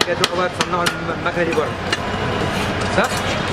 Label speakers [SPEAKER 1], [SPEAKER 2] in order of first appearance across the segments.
[SPEAKER 1] حاجه تروحوا بقى تصنعوا المكنه دي بره صح؟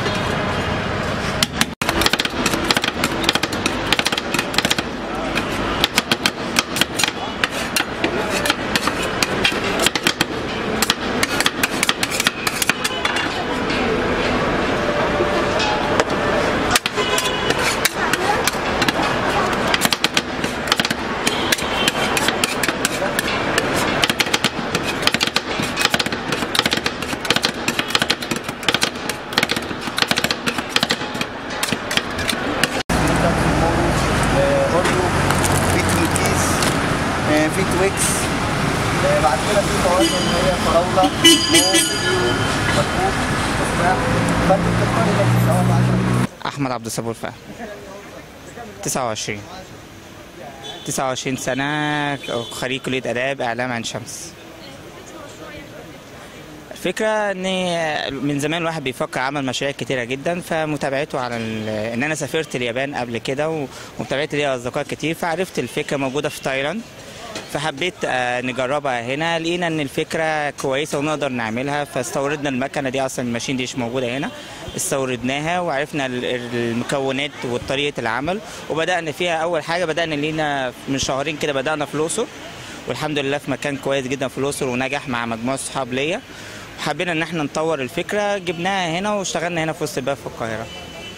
[SPEAKER 2] برضه في تنكيس آه، في تويكس آه، بعد كده في فواكه اللي هي فراوله موز كيوي بطروخ تفاح فانت بتختار اللي بتساوي بعد
[SPEAKER 3] احمد عبد الصبور فهمي 29 29 سنة خريج كلية آداب إعلام عين شمس الفكرة إن من زمان الواحد بيفكر عمل مشاريع كتيرة جدا فمتابعته على ال- إن أنا سافرت اليابان قبل كده و- ومتابعتي ليا أصدقاء كتير فعرفت الفكرة موجودة في تايلاند فحبيت آه، نجربها هنا لقينا ان الفكره كويسه ونقدر نعملها فاستوردنا المكنه دي اصلا الماشين دي مش موجوده هنا استوردناها وعرفنا ال- المكونات وطريقه العمل وبدانا فيها اول حاجه بدانا لينا من شهرين كده بدانا في الاقصر والحمد لله في مكان كويس جدا في الاقصر ونجح مع مجموعه صحاب ليا وحبينا ان احنا نطور الفكره جبناها هنا واشتغلنا هنا في وسط البلد في القاهره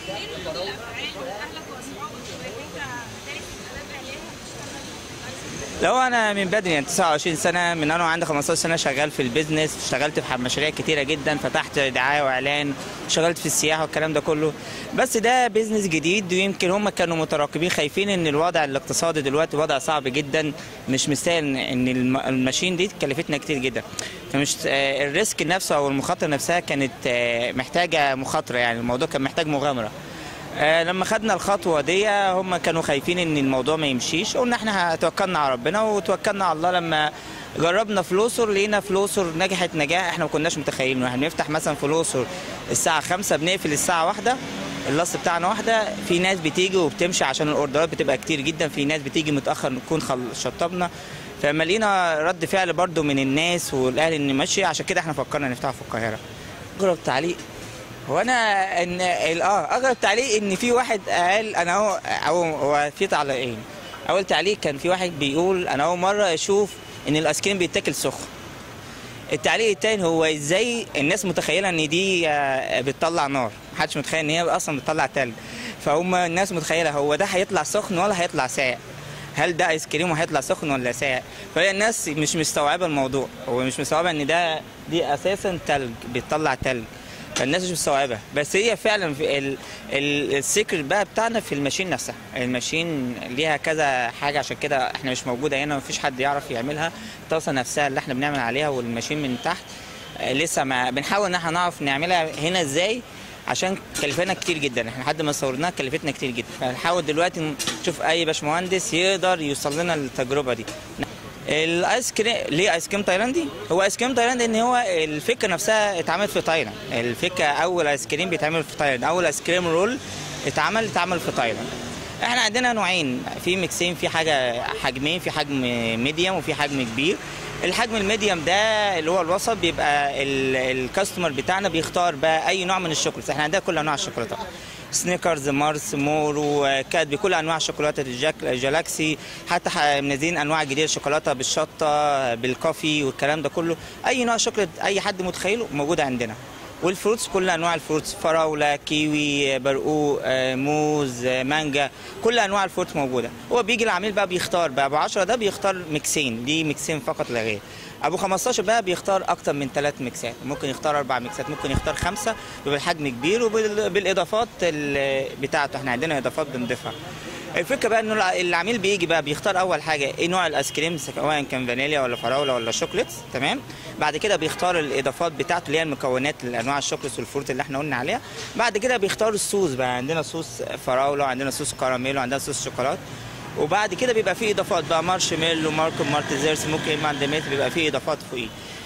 [SPEAKER 3] لو انا من بدري يعني 29 سنه من انا وعندي 15 سنه شغال في البيزنس اشتغلت في مشاريع كتيره جدا فتحت دعايه واعلان اشتغلت في السياحه والكلام ده كله بس ده بيزنس جديد ويمكن هم كانوا متراقبين خايفين ان الوضع الاقتصادي دلوقتي وضع صعب جدا مش مستاهل ان الم- الماشين دي كلفتنا كتير جدا فمش آه، الريسك نفسه او المخاطره نفسها كانت آه، محتاجه مخاطره يعني الموضوع كان محتاج مغامره آه، لما خدنا الخطوه دي هم كانوا خايفين ان الموضوع ما يمشيش قلنا احنا توكلنا على ربنا وتوكلنا على الله لما جربنا في الاقصر لقينا في الاقصر نجحت نجاح احنا ما كناش متخيلينه احنا بنفتح مثلا في الاقصر الساعه 5 بنقفل الساعه واحدة اللاست بتاعنا واحدة في ناس بتيجي وبتمشي عشان الاوردرات بتبقى كتير جدا في ناس بتيجي متاخر نكون خل... شطبنا فلما لقينا رد فعل برضو من الناس والاهل ان ماشي عشان كده احنا فكرنا نفتحه في القاهره جرب تعليق هو انا ان ال- اه اغرب تعليق ان في واحد قال انا هو او هو في تعليقين اول تعليق كان في واحد بيقول انا اول مره اشوف ان الايس كريم بيتاكل سخن التعليق التاني هو ازاي الناس متخيله ان دي آه، بتطلع نار محدش متخيل ان هي اصلا بتطلع تلج فهم الناس متخيله هو ده هيطلع سخن ولا هيطلع ساقع هل ده ايس كريم وهيطلع سخن ولا ساقع فهي الناس مش مستوعبه الموضوع هو مش مستوعبه ان ده دي اساسا تلج بيطلع تلج فالناس مش مستوعبه بس هي فعلا في ال ال السيكرت بقى بتاعنا في الماشين نفسها الماشين ليها كذا حاجه عشان كده احنا مش موجوده هنا مفيش حد يعرف يعملها الطاسه نفسها اللي احنا بنعمل عليها والماشين من تحت آه، لسه ما بنحاول ان احنا نعرف نعملها هنا ازاي عشان كلفتنا كتير جدا احنا لحد ما صورناها كلفتنا كتير جدا فنحاول دلوقتي نشوف اي باشمهندس يقدر يوصل لنا التجربه دي الايس كريم ليه ايس كريم تايلاندي؟ هو ايس كريم تايلاندي ان هو الفكره نفسها اتعملت في تايلاند، الفكره اول ايس كريم بيتعمل في تايلاند، اول ايس كريم رول اتعمل اتعمل في تايلاند. احنا عندنا نوعين في ميكسين في حاجه حجمين في حجم ميديوم وفي حجم كبير الحجم الميديوم ده اللي هو الوسط بيبقى ال- الكاستمر بتاعنا بيختار بقى اي نوع من الشوكولاته احنا عندنا كل انواع الشوكولاته سنيكرز مارس مورو كات بكل انواع الشوكولاته الجاك جالاكسي حتى ح- منزلين انواع جديده شوكولاته بالشطه بالكوفي والكلام ده كله اي نوع شوكولاته اي حد متخيله موجود عندنا والفروتس كل انواع الفروتس فراوله كيوي برقوق آه، موز آه، مانجا كل انواع الفروت موجوده هو بيجي العميل بقى بيختار بقى ابو 10 ده بيختار ميكسين دي ميكسين فقط لا غير ابو 15 بقى بيختار اكتر من ثلاث ميكسات ممكن يختار اربع ميكسات ممكن يختار خمسه بيبقى الحجم كبير وبالاضافات ال- بتاعته احنا عندنا اضافات بنضيفها الفكره بقى انه الع- العميل بيجي بقى بيختار اول حاجه ايه نوع الايس كريم سواء كان فانيليا ولا فراوله ولا شوكليت تمام بعد كده بيختار الاضافات بتاعته اللي هي المكونات الانواع الشوكليت والفروت اللي احنا قلنا عليها بعد كده بيختار الصوص بقى عندنا صوص فراوله وعندنا صوص كراميل وعندنا صوص شوكولاته وبعد كده بيبقى فيه اضافات بقى مارشميلو ماركو مارتيزيرس ممكن ماندميت بيبقى فيه اضافات فوقيه